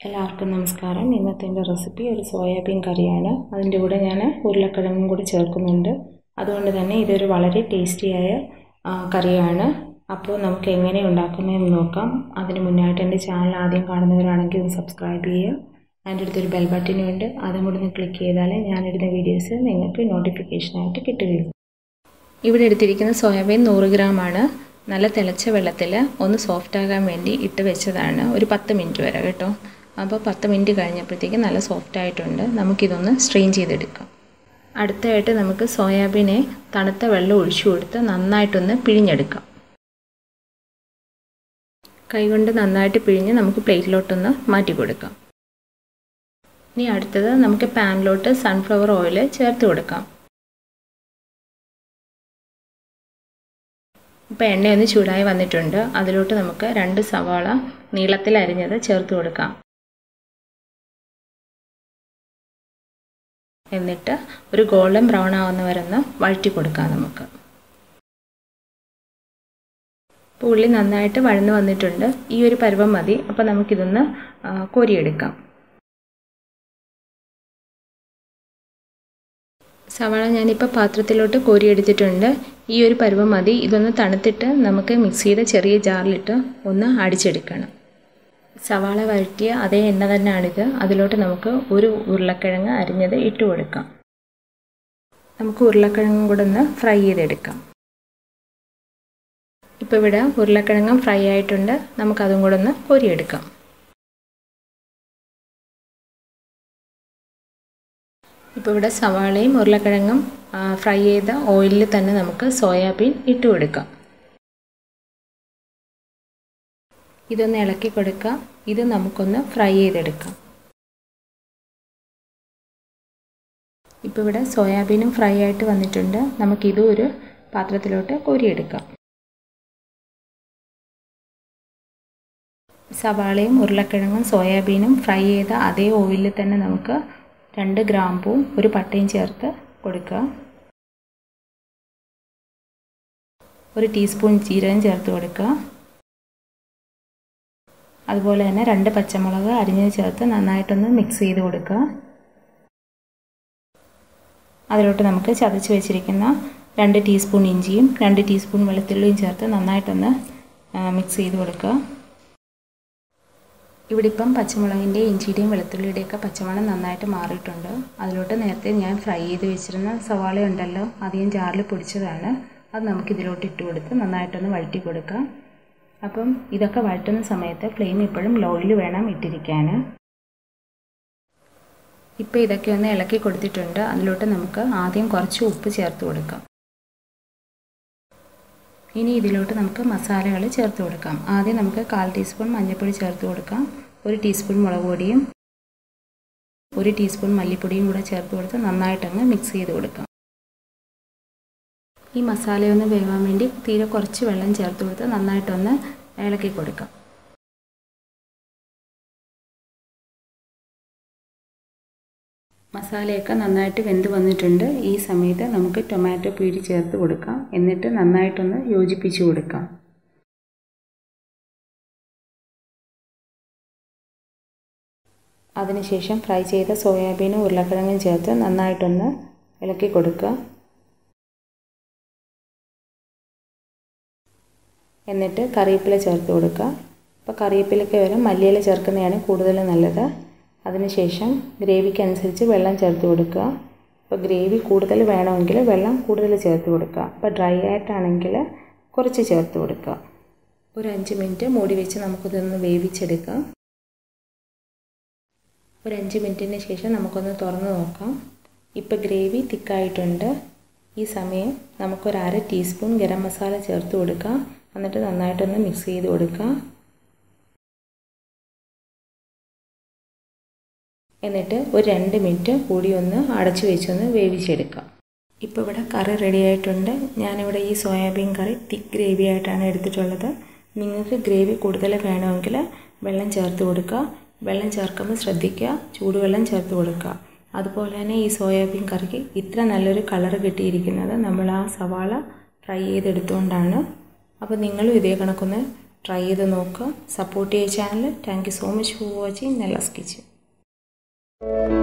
എല്ലാവർക്കും നമസ്കാരം ഇന്നത്തെ എൻ്റെ റെസിപ്പി ഒരു സോയാബീൻ കറിയാണ് അതിൻ്റെ കൂടെ ഞാൻ ഉരുളക്കിഴങ്ങും കൂടി ചേർക്കുന്നുണ്ട് അതുകൊണ്ട് തന്നെ ഇതൊരു വളരെ ടേസ്റ്റിയായ ആ, കറിയാണ് അപ്പോൾ നമുക്ക് എങ്ങനെ ഉണ്ടാക്കുന്നതെന്ന് നോക്കാം അതിന് മുന്നായിട്ട് എൻ്റെ ചാനൽ ആദ്യം കാണുന്നവരാണെങ്കിൽ ഒന്ന് സബ്സ്ക്രൈബ് ചെയ്യുക അതിൻ്റെ അടുത്തൊരു ബെൽ ബട്ടനും ഉണ്ട് അതും കൂടി ഒന്ന് ക്ലിക്ക് ചെയ്താൽ ഞാനിടുന്ന വീഡിയോസ് നിങ്ങൾക്ക് നോട്ടിഫിക്കേഷനായിട്ട് കിട്ടുകയുള്ളൂ ഇവിടെ എടുത്തിരിക്കുന്ന സോയാബീൻ നൂറ് ഗ്രാമാണ് നല്ല തിളച്ച വെള്ളത്തിൽ ഒന്ന് സോഫ്റ്റ് ആകാൻ വേണ്ടി ഇട്ട് വെച്ചതാണ് ഒരു പത്ത് മിനിറ്റ് വരെ കേട്ടോ അപ്പോൾ പത്ത് മിനിറ്റ് കഴിഞ്ഞപ്പോഴത്തേക്ക് നല്ല സോഫ്റ്റ് ആയിട്ടുണ്ട് നമുക്കിതൊന്ന് സ്ട്രെയിൻ ചെയ്തെടുക്കാം അടുത്തായിട്ട് നമുക്ക് സോയാബീനെ തണുത്ത വെള്ളം ഒഴിച്ചു കൊടുത്ത് നന്നായിട്ടൊന്ന് പിഴിഞ്ഞെടുക്കാം കൈകൊണ്ട് നന്നായിട്ട് പിഴിഞ്ഞ് നമുക്ക് പ്ലേറ്റിലോട്ടൊന്ന് മാറ്റി കൊടുക്കാം ഇനി അടുത്തത് നമുക്ക് പാനിലോട്ട് സൺഫ്ലവർ ഓയിൽ ചേർത്ത് കൊടുക്കാം ഇപ്പോൾ എണ്ണയൊന്ന് ചൂടായി വന്നിട്ടുണ്ട് അതിലോട്ട് നമുക്ക് രണ്ട് സവാള നീളത്തിൽ അരിഞ്ഞത് ചേർത്ത് കൊടുക്കാം എന്നിട്ട് ഒരു ഗോൾഡൻ ബ്രൗൺ ആവുന്ന വരെ ഒന്ന് വഴറ്റി കൊടുക്കാം നമുക്ക് ഇപ്പോൾ ഉള്ളി നന്നായിട്ട് വഴന്നു വന്നിട്ടുണ്ട് ഈ ഒരു പരുവം മതി അപ്പോൾ നമുക്കിതൊന്ന് കോരിയെടുക്കാം സവാള ഞാനിപ്പോൾ പാത്രത്തിലോട്ട് കോരിയെടുത്തിട്ടുണ്ട് ഈ ഒരു പരുവം മതി ഇതൊന്ന് തണുത്തിട്ട് നമുക്ക് മിക്സിയുടെ ചെറിയ ജാറിലിട്ട് ഒന്ന് അടിച്ചെടുക്കണം സവാള വഴറ്റിയ അതേ എണ്ണ തന്നെയാണിത് അതിലോട്ട് നമുക്ക് ഒരു ഉരുളക്കിഴങ്ങ് അരിഞ്ഞത് ഇട്ട് കൊടുക്കാം നമുക്ക് ഉരുളക്കിഴങ്ങും കൂടെ ഒന്ന് ഫ്രൈ ചെയ്തെടുക്കാം ഇപ്പോൾ ഇവിടെ ഉരുളക്കിഴങ്ങും ഫ്രൈ ആയിട്ടുണ്ട് നമുക്കതും കൂടെ ഒന്ന് കോരിയെടുക്കാം ഇപ്പോൾ ഇവിടെ സവാളയും ഉരുളക്കിഴങ്ങും ഫ്രൈ ചെയ്ത ഓയിലിൽ തന്നെ നമുക്ക് സോയാബീൻ ഇട്ട് കൊടുക്കാം ഇതൊന്ന് ഇളക്കി കൊടുക്കാം ഇത് നമുക്കൊന്ന് ഫ്രൈ ചെയ്തെടുക്കാം ഇപ്പോൾ ഇവിടെ സോയാബീനും ഫ്രൈ ആയിട്ട് വന്നിട്ടുണ്ട് നമുക്കിതും ഒരു പാത്രത്തിലോട്ട് കോരിയെടുക്കാം സവാളയും ഉരുളക്കിഴങ്ങും സോയാബീനും ഫ്രൈ ചെയ്ത അതേ ഓയിലിൽ തന്നെ നമുക്ക് രണ്ട് ഗ്രാമ്പൂവും ഒരു പട്ടയും ചേർത്ത് കൊടുക്കുക ഒരു ടീസ്പൂൺ ജീരകം ചേർത്ത് കൊടുക്കുക അതുപോലെ തന്നെ രണ്ട് പച്ചമുളക് അരിഞ്ഞത് ചേർത്ത് നന്നായിട്ടൊന്ന് മിക്സ് ചെയ്ത് കൊടുക്കുക അതിലോട്ട് നമുക്ക് ചതച്ച് വെച്ചിരിക്കുന്ന രണ്ട് ടീസ്പൂൺ ഇഞ്ചിയും രണ്ട് ടീസ്പൂൺ വെളുത്തുള്ളിയും ചേർത്ത് നന്നായിട്ടൊന്ന് മിക്സ് ചെയ്ത് കൊടുക്കുക ഇവിടെ ഇപ്പം പച്ചമുളകിൻ്റെ ഇഞ്ചിയുടെയും വെളുത്തുള്ളിയുടെയൊക്കെ പച്ചമണം നന്നായിട്ട് മാറിയിട്ടുണ്ട് അതിലോട്ട് നേരത്തെ ഞാൻ ഫ്രൈ ചെയ്ത് വെച്ചിരുന്ന സവാള ഉണ്ടല്ലോ അധികം ജാറിൽ പൊടിച്ചതാണ് അത് നമുക്ക് ഇതിലോട്ട് ഇട്ട് കൊടുത്ത് നന്നായിട്ടൊന്ന് വഴറ്റി കൊടുക്കാം അപ്പം ഇതൊക്കെ വഴറ്റുന്ന സമയത്ത് ഫ്ലെയിം എപ്പോഴും ലോയിൽ വേണം ഇട്ടിരിക്കാൻ ഇപ്പോൾ ഇതൊക്കെ ഒന്ന് ഇളക്കി കൊടുത്തിട്ടുണ്ട് അതിലോട്ട് നമുക്ക് ആദ്യം കുറച്ച് ഉപ്പ് ചേർത്ത് കൊടുക്കാം ഇനി ഇതിലോട്ട് നമുക്ക് മസാലകൾ ചേർത്ത് കൊടുക്കാം ആദ്യം നമുക്ക് കാൽ ടീസ്പൂൺ മഞ്ഞൾപ്പൊടി ചേർത്ത് കൊടുക്കാം ഒരു ടീസ്പൂൺ മുളക് പൊടിയും ഒരു ടീസ്പൂൺ മല്ലിപ്പൊടിയും കൂടെ ചേർത്ത് കൊടുത്ത് നന്നായിട്ടങ്ങ് മിക്സ് ചെയ്ത് കൊടുക്കാം ഈ മസാലയൊന്ന് വേവാൻ വേണ്ടി തീരെ കുറച്ച് വെള്ളം ചേർത്ത് കൊടുത്ത് നന്നായിട്ടൊന്ന് ഇളക്കി കൊടുക്കാം മസാലയൊക്കെ നന്നായിട്ട് വെന്ത് വന്നിട്ടുണ്ട് ഈ സമയത്ത് നമുക്ക് ടൊമാറ്റോ പ്യൂരി ചേർത്ത് കൊടുക്കാം എന്നിട്ട് നന്നായിട്ടൊന്ന് യോജിപ്പിച്ച് കൊടുക്കാം അതിനുശേഷം ഫ്രൈ ചെയ്ത സോയാബീനും ഉരുളക്കിഴങ്ങും ചേർത്ത് നന്നായിട്ടൊന്ന് ഇളക്കി കൊടുക്കുക എന്നിട്ട് കറിവേപ്പില ചേർത്ത് കൊടുക്കുക അപ്പോൾ കറിവേപ്പിലയ്ക്ക് വരെ മല്ലിയില ചേർക്കുന്നതാണ് കൂടുതൽ നല്ലത് അതിനുശേഷം ഗ്രേവിക്ക് അനുസരിച്ച് വെള്ളം ചേർത്ത് കൊടുക്കുക അപ്പോൾ ഗ്രേവി കൂടുതൽ വേണമെങ്കിൽ വെള്ളം കൂടുതൽ ചേർത്ത് കൊടുക്കുക അപ്പോൾ ഡ്രൈ ആയിട്ടാണെങ്കിൽ കുറച്ച് ചേർത്ത് കൊടുക്കുക ഒരു അഞ്ച് മിനിറ്റ് മൂടി വെച്ച് നമുക്കിതൊന്ന് വേവിച്ചെടുക്കാം ഒരു അഞ്ച് മിനിറ്റിന് ശേഷം നമുക്കൊന്ന് തുറന്ന് നോക്കാം ഇപ്പോൾ ഗ്രേവി തിക്കായിട്ടുണ്ട് ഈ സമയം നമുക്കൊരു അര ടീസ്പൂൺ ഗരം മസാല ചേർത്ത് കൊടുക്കാം എന്നിട്ട് നന്നായിട്ടൊന്ന് മിക്സ് ചെയ്ത് കൊടുക്കുക എന്നിട്ട് ഒരു രണ്ട് മിനിറ്റ് കൂടി ഒന്ന് അടച്ചു വെച്ചൊന്ന് വേവിച്ചെടുക്കാം ഇപ്പോൾ ഇവിടെ കറി റെഡി ആയിട്ടുണ്ട് ഞാനിവിടെ ഈ സോയാബീൻ കറി തിക്ക് ഗ്രേവി ആയിട്ടാണ് എടുത്തിട്ടുള്ളത് നിങ്ങൾക്ക് ഗ്രേവി കൂടുതൽ വേണമെങ്കിൽ വെള്ളം ചേർത്ത് കൊടുക്കുക വെള്ളം ചേർക്കുമ്പോൾ ശ്രദ്ധിക്കുക ചൂടുവെള്ളം ചേർത്ത് കൊടുക്കുക അതുപോലെ തന്നെ ഈ സോയാബീൻ കറിക്ക് ഇത്ര നല്ലൊരു കളർ കിട്ടിയിരിക്കുന്നത് നമ്മൾ ആ സവാള ഫ്രൈ ചെയ്തെടുത്തുകൊണ്ടാണ് അപ്പോൾ നിങ്ങളും ഇതേ കണക്കൊന്ന് ട്രൈ ചെയ്ത് നോക്കുക സപ്പോർട്ട് ചെയ്യുക channel thank you so much for watching Nella's kitchen